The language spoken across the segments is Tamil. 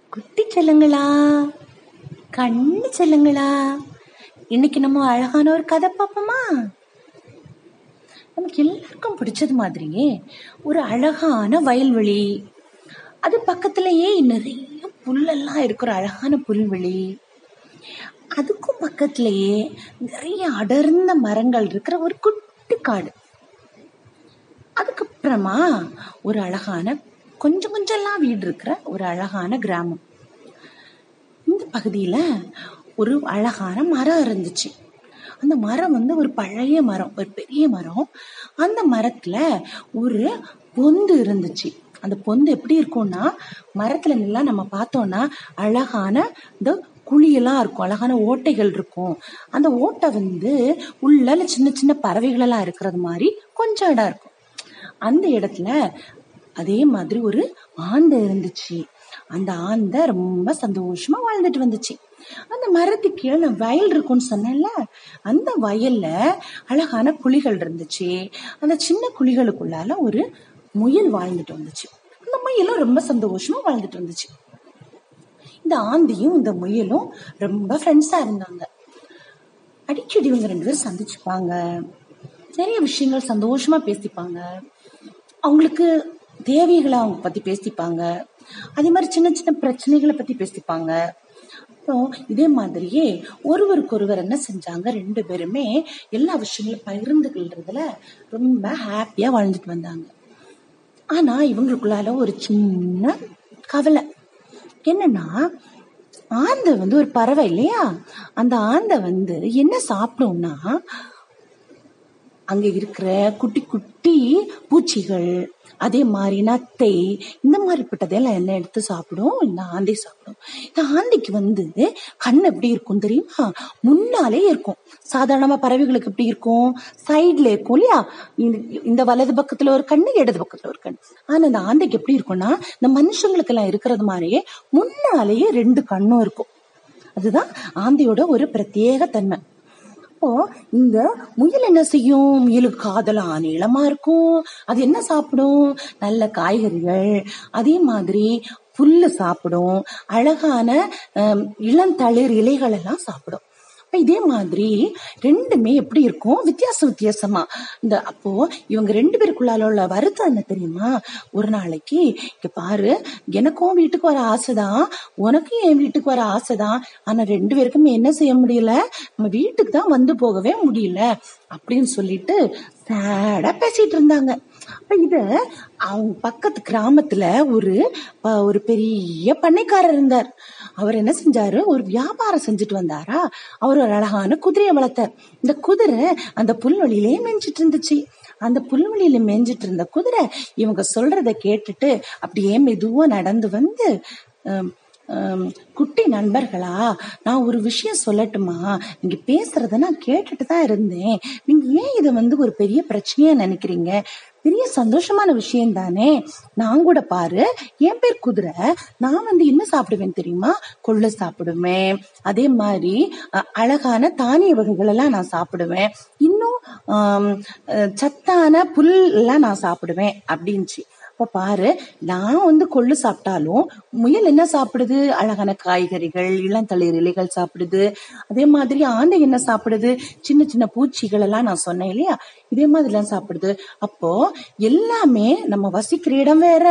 குட்டி செல்லுங்களா கண்ணு செல்லுங்களா இன்னைக்கு நம்ம அழகான ஒரு கதை பார்ப்போமா நமக்கு எல்லாருக்கும் பிடிச்சது மாதிரியே ஒரு அழகான வயல்வெளி அது பக்கத்திலேயே நிறைய புல்லெல்லாம் இருக்கிற அழகான புல்வெளி அதுக்கும் பக்கத்திலேயே நிறைய அடர்ந்த மரங்கள் இருக்கிற ஒரு குட்டி காடு அதுக்கப்புறமா ஒரு அழகான கொஞ்சம் கொஞ்சம்லாம் வீடு இருக்கிற ஒரு அழகான கிராமம் இந்த பகுதியில ஒரு அழகான மரம் இருந்துச்சு அந்த மரம் வந்து ஒரு பழைய மரம் ஒரு பெரிய மரம் அந்த மரத்துல ஒரு பொந்து இருந்துச்சு அந்த பொந்து எப்படி இருக்கும்னா மரத்துல நின்னா நம்ம பார்த்தோம்னா அழகான இந்த குழியெல்லாம் இருக்கும் அழகான ஓட்டைகள் இருக்கும் அந்த ஓட்டை வந்து உள்ள சின்ன சின்ன பறவைகள் எல்லாம் இருக்கிறது மாதிரி கொஞ்சம் இடம் இருக்கும் அந்த இடத்துல அதே மாதிரி ஒரு ஆந்தை இருந்துச்சு அந்த ஆந்தை ரொம்ப சந்தோஷமா வாழ்ந்துட்டு வந்துச்சு அந்த மரத்துக்கு கீழே நான் வயல் இருக்கும்னு சொன்னேன்ல அந்த வயல்ல அழகான குழிகள் இருந்துச்சு அந்த சின்ன குழிகளுக்குள்ளால ஒரு முயல் வாழ்ந்துட்டு வந்துச்சு அந்த முயலும் ரொம்ப சந்தோஷமா வாழ்ந்துட்டு வந்துச்சு இந்த ஆந்தியும் இந்த முயலும் ரொம்ப ஃப்ரெண்ட்ஸா இருந்தாங்க அடிக்கடி இவங்க ரெண்டு பேரும் சந்திச்சுப்பாங்க நிறைய விஷயங்கள் சந்தோஷமா பேசிப்பாங்க அவங்களுக்கு தேவைகளை அவங்க பத்தி பேசிப்பாங்க அதே மாதிரி சின்ன சின்ன பிரச்சனைகளை பத்தி பேசிப்பாங்க அப்புறம் இதே மாதிரியே ஒருவருக்கு ஒருவர் என்ன செஞ்சாங்க ரெண்டு பேருமே எல்லா விஷயங்களும் பகிர்ந்துக்கிறதுல ரொம்ப ஹாப்பியா வாழ்ந்துட்டு வந்தாங்க ஆனா இவங்களுக்குள்ளால ஒரு சின்ன கவலை என்னன்னா ஆந்தை வந்து ஒரு பறவை இல்லையா அந்த ஆந்தை வந்து என்ன சாப்பிடும்னா அங்க இருக்கிற குட்டி குட்டி பூச்சிகள் அதே மாதிரி நத்தை இந்த மாதிரிப்பட்டதெல்லாம் என்ன எடுத்து சாப்பிடும் இந்த ஆந்தை சாப்பிடும் இந்த ஆந்தைக்கு வந்து கண் எப்படி இருக்கும் தெரியுமா முன்னாலே இருக்கும் சாதாரணமா பறவைகளுக்கு எப்படி இருக்கும் சைட்ல இருக்கும் இல்லையா இந்த- இந்த வலது பக்கத்துல ஒரு கண்ணு இடது பக்கத்துல ஒரு கண் ஆனா இந்த ஆந்தைக்கு எப்படி இருக்கும்னா இந்த மனுஷங்களுக்கு எல்லாம் இருக்கிறது மாதிரியே முன்னாலேயே ரெண்டு கண்ணும் இருக்கும் அதுதான் ஆந்தையோட ஒரு பிரத்யேக தன்மை அப்போ இந்த முயல் என்ன செய்யும் முயலுக்கு காதலா நீளமா இருக்கும் அது என்ன சாப்பிடும் நல்ல காய்கறிகள் அதே மாதிரி புல்லு சாப்பிடும் அழகான ஹம், இளந்தளிர் இலைகள் எல்லாம் சாப்பிடும் அப்ப இதே மாதிரி ரெண்டுமே எப்படி இருக்கும் வித்தியாசம் வித்தியாசமா இந்த அப்போ இவங்க ரெண்டு பேருக்குள்ளால உள்ள வருத்தம் என்ன தெரியுமா ஒரு நாளைக்கு இங்க பாரு எனக்கும் வீட்டுக்கு வர ஆசைதான் உனக்கும் என் வீட்டுக்கு வர ஆசைதான் ஆனா ரெண்டு பேருக்குமே என்ன செய்ய முடியல நம்ம வீட்டுக்கு தான் வந்து போகவே முடியல அப்படின்னு சொல்லிட்டு சேடா பேசிட்டு இருந்தாங்க அப்ப இத அவங்க பக்கத்து கிராமத்துல ஒரு ப- ஒரு பெரிய பண்ணைக்காரர் இருந்தார் அவர் என்ன செஞ்சாரு ஒரு வியாபாரம் செஞ்சுட்டு வந்தாரா அவர் ஒரு அழகான குதிரையை வளர்த்தார் இந்த குதிரை அந்த புல்வெளியிலே மேய்ஞ்சிட்டு இருந்துச்சு அந்த புல்வெளியில மேய்ஞ்சிட்டு இருந்த குதிரை இவங்க சொல்றத கேட்டுட்டு அப்படியே மெதுவா நடந்து வந்து ஹம், ஹம், குட்டி நண்பர்களா நான் ஒரு விஷயம் சொல்லட்டுமா நீங்க பேசுறத நான் கேட்டுட்டு தான் இருந்தேன் நீங்க ஏன் இதை வந்து ஒரு பெரிய பிரச்சனையா நினைக்கிறீங்க பெரிய சந்தோஷமான விஷயம் தானே நான் கூட பாரு என் பேர் குதிரை நான் வந்து என்ன சாப்பிடுவேன் தெரியுமா கொள்ளு சாப்பிடுவேன் அதே மாதிரி அ, அழகான தானிய வகைகள் எல்லாம் நான் சாப்பிடுவேன் இன்னும் ஆம், அ, சத்தான புல் எல்லாம் நான் சாப்பிடுவேன் அப்படின்ச்சு அப்ப பாரு நான் வந்து கொள்ளு சாப்பிட்டாலும் முயல் என்ன சாப்பிடுது அழகான காய்கறிகள் இளந்தளிர் இலைகள் சாப்பிடுது அதே மாதிரி ஆந்தை என்ன சாப்பிடுது சின்ன சின்ன பூச்சிகள் எல்லாம் நான் சொன்னேன் இல்லையா இதே மாதிரி எல்லாம் சாப்பிடுது அப்போ எல்லாமே நம்ம வசிக்கிற இடம் வேற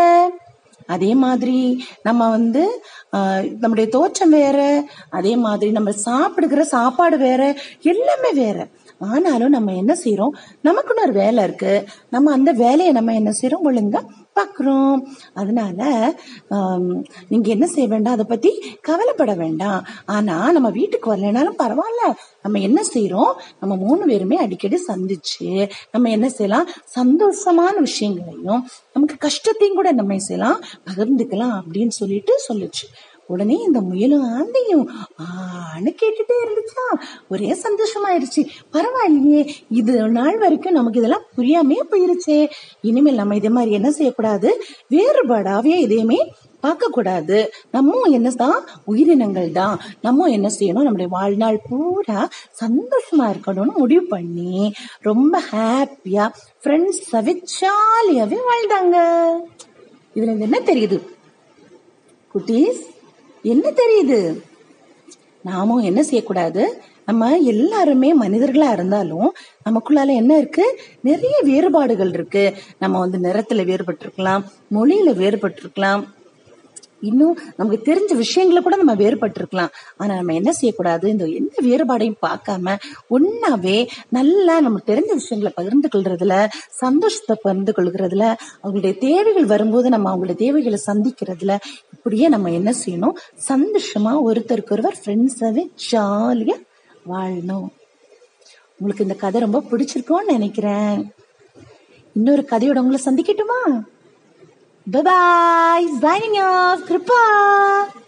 அதே மாதிரி நம்ம வந்து ஆஹ், நம்முடைய தோற்றம் வேற அதே மாதிரி நம்ம சாப்பிடுகிற சாப்பாடு வேற எல்லாமே வேற ஆனாலும் நம்ம என்ன செய்யறோம் நமக்குன்னு ஒரு வேலை இருக்கு நம்ம அந்த வேலையை நம்ம என்ன செய்யறோம் ஒழுங்கா பாக்குறோம் அதனால ஆம், நீங்க என்ன செய்ய வேண்டாம் அதை பத்தி கவலைப்பட வேண்டாம் ஆனா நம்ம வீட்டுக்கு வரலைனாலும் பரவாயில்ல நம்ம என்ன செய்யறோம் நம்ம மூணு பேருமே அடிக்கடி சந்திச்சு நம்ம என்ன செய்யலாம் சந்தோஷமான விஷயங்களையும் நமக்கு கஷ்டத்தையும் கூட நம்ம என்ன செய்யலாம் பகிர்ந்துக்கலாம் அப்படின்னு சொல்லிட்டு சொல்லுச்சு உடனே இந்த முயலும் ஆந்தையும் ஆன்னு கேட்டுட்டே இருந்துச்சா ஒரே சந்தோஷமாயிருச்சு பரவாயில்லையே இது நாள் வரைக்கும் நமக்கு இதெல்லாம் புரியாமே போயிருச்சே இனிமேல் நம்ம இதே மாதிரி என்ன செய்யக்கூடாது வேறுபாடாவே எதையுமே பார்க்க கூடாது நம்ம என்னதான் உயிரினங்கள் தான் நம்ம என்ன செய்யணும் நம்முடைய வாழ்நாள் பூரா சந்தோஷமா இருக்கணும்னு முடிவு பண்ணி ரொம்ப ஹாப்பியா ஃப்ரெண்ட்ஸாவே ஜாலியாவே வாழ்ந்தாங்க இதுல இருந்து என்ன தெரியுது குட்டீஸ் என்ன தெரியுது நாமும் என்ன செய்யக்கூடாது நம்ம எல்லாருமே மனிதர்களா இருந்தாலும் நமக்குள்ளால என்ன இருக்கு நிறைய வேறுபாடுகள் இருக்கு நம்ம வந்து நிறத்துல வேறுபட்டிருக்கலாம் மொழியில வேறுபட்டிருக்கலாம் இன்னும் நமக்கு தெரிஞ்ச விஷயங்களை கூட நம்ம வேறுபட்டிருக்கலாம் ஆனா நம்ம என்ன செய்யக்கூடாது இந்த எந்த வேறுபாடையும் பார்க்காம ஒன்னாவே நல்லா நம்ம தெரிஞ்ச விஷயங்களை பகிர்ந்து கொள்றதுல சந்தோஷத்தை பகிர்ந்து கொள்கிறதுல அவங்களுடைய தேவைகள் வரும்போது நம்ம அவங்களுடைய தேவைகளை சந்திக்கிறதுல இப்படியே நம்ம என்ன செய்யணும் சந்தோஷமா ஒருத்தருக்கு ஒருவர் ஃப்ரெண்ட்ஸாவே ஜாலியா வாழணும் உங்களுக்கு இந்த கதை ரொம்ப பிடிச்சிருக்கும்னு நினைக்கிறேன் இன்னொரு கதையோட உங்களை சந்திக்கட்டுமா Bye bye. Signing off. Kripa.